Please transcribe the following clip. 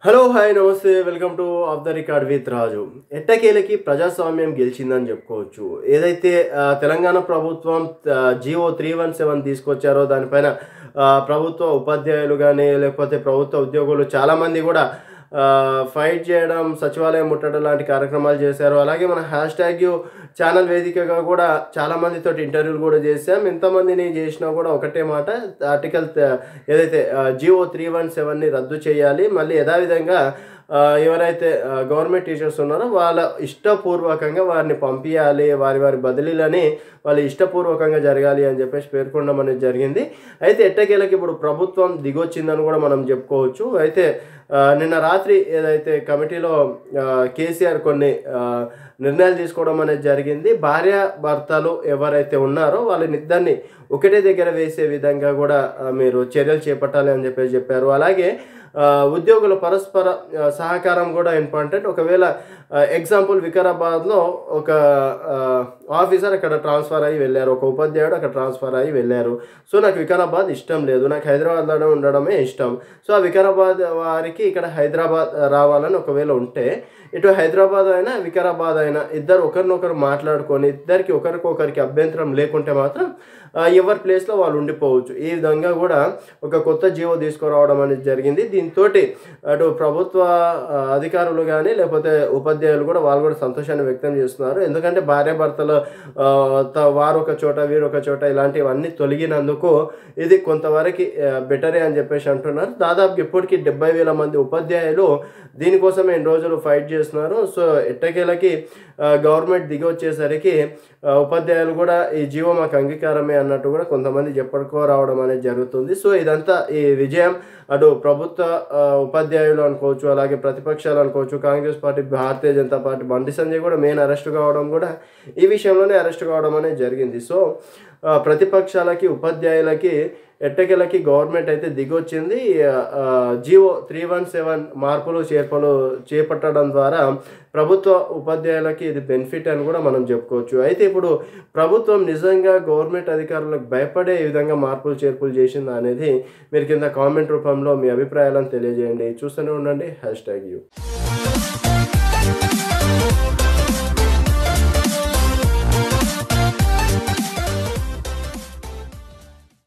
hello hi namaste welcome to off the record with Raju ఎట్టకేలకి ప్రజాస్వామ్యం గెలిచిందని చెప్పుకోవచ్చు ఏదైతే ఆ, తెలంగాణ ప్రభుత్వం జియో త్రీ వన్ సెవెన్ తీసుకొచ్చారో దానిపైన ఆ, ప్రభుత్వ ఉపాధ్యాయులు కానీ లేకపోతే ప్రభుత్వ ఉద్యోగులు చాలామంది కూడా ఆ, ఫైట్ చేయడం సచివాలయం ముట్టడం లాంటి కార్యక్రమాలు చేశారు అలాగే మన హ్యాష్ ట్యాగ్ ఛానల్ వేదికగా కూడా చాలా మందితో ఇంటర్వ్యూలు కూడా చేశాం ఎంతమందిని చేసినా కూడా ఒకటే మాట ఆర్టికల్ త- ఏదైతే జియో త్రీ వన్ సెవెన్ని రద్దు చేయాలి మళ్ళీ యథావిధంగా ఆ, ఎవరైతే ఆ, గవర్నమెంట్ టీచర్స్ ఉన్నారో వాళ్ళ ఇష్టపూర్వకంగా వారిని పంపించాలి వారి వారి బదిలీలని వాళ్ళు ఇష్టపూర్వకంగా జరగాలి అని చెప్పేసి పేర్కొనడం అనేది జరిగింది అయితే ఎట్టకేలకి ఇప్పుడు ప్రభుత్వం దిగొచ్చిందని కూడా మనం చెప్పుకోవచ్చు అయితే ఆ, నిన్న రాత్రి ఏదైతే కమిటీలో ఆ, కేసీఆర్ కొన్ని ఆ, నిర్ణయాలు తీసుకోవడం అనేది జరిగింది భార్య భర్తలు ఎవరైతే ఉన్నారో వాళ్ళనిద్దరిని ఒకటే దగ్గర వేసే విధంగా కూడా ఆ, మీరు చర్యలు చేపట్టాలి అని చెప్పేసి చెప్పారు అలాగే ఆ, ఉద్యోగుల పరస్పర ఆ, సహకారం కూడా ఇంపార్టెంట్ ఒకవేళ ఎగ్జాంపుల్ వికారాబాద్లో ఒక ఆ, ఆఫీసర్ అక్కడ ట్రాన్స్ఫర్ అయ్యి వెళ్ళారు ఒక ఉపాధ్యాయుడు అక్కడ ట్రాన్స్ఫర్ అయ్యి వెళ్ళారు సో నాకు వికారాబాద్ ఇష్టం లేదు నాకు హైదరాబాద్లో ఉండడమే ఇష్టం సో ఆ వికారాబాద్ వారికి ఇక్కడ హైదరాబాద్ రావాలని ఒకవేళ ఉంటే ఇటు హైదరాబాద్ అయినా వికారాబాద్ అయినా ఇద్దరు ఒకరినొకరు మాట్లాడుకొని ఇద్దరికి ఒకరికొకరికి అభ్యంతరం లేకుంటే మాత్రం ఆ, ఎవరి ప్లేస్లో వాళ్ళు ఉండిపోవచ్చు ఈ విధంగా కూడా ఒక కొత్త జీవో తీసుకురావడం అనేది జరిగింది దీంతో అటు ప్రభుత్వ ఆ, అధికారులు కానీ లేకపోతే ఉపాధ్యాయులు కూడా వాళ్ళు కూడా సంతోషాన్ని వ్యక్తం చేస్తున్నారు ఎందుకంటే భార్యాభర్తలు ఆ, త- వారు ఒక చోట వీరు ఒక చోట ఇలాంటివన్నీ తొలగినందుకు ఇది కొంతవరకు బెటరే అని చెప్పేసి అంటున్నారు దాదాపు ఇప్పటికీ డెబ్బై వేల మంది ఉపాధ్యాయులు దీనికోసమే ఎన్ని రోజులు ఫైట్ చేస్తున్నారు సో ఎట్టకేలకి ఆ, గవర్నమెంట్ దిగి వచ్చేసరికి ఆ, ఉపాధ్యాయులు కూడా ఈ జీవో మాకు అంగీకారమే అన్నట్టు కూడా కొంతమంది చెప్పుకో రావడం అనేది జరుగుతుంది సో ఇదంతా ఈ విజయం అటు ప్రభుత్వ ఆ, ఉపాధ్యాయులు అనుకోవచ్చు అలాగే ప్రతిపక్షాలు అనుకోవచ్చు Congress party Bharatiya Janata party Bandi Sanjay కూడా మెయిన్ అరెస్ట్ కావడం కూడా ఈ విషయంలోనే అరెస్ట్ కావడం అనేది జరిగింది సో ఆ, ప్రతిపక్షాలకి ఉపాధ్యాయులకి ఎట్టకేలకి గవర్నమెంట్ అయితే దిగొచ్చింది ఆ, జియో త్రీ వన్ సెవెన్ మార్పులు చేర్పులు చేపట్టడం ద్వారా ప్రభుత్వ ఉపాధ్యాయులకి ఇది బెనిఫిట్ అని కూడా మనం చెప్పుకోవచ్చు అయితే ఇప్పుడు ప్రభుత్వం నిజంగా గవర్నమెంట్ అధికారులకు భయపడే ఈ విధంగా మార్పులు చేర్పులు చేసిందా అనేది మీరు కింద కామెంట్ రూపంలో మీ అభిప్రాయాలను తెలియజేయండి చూస్తూనే ఉండండి హ్యాష్ ట్యాగ్ యూ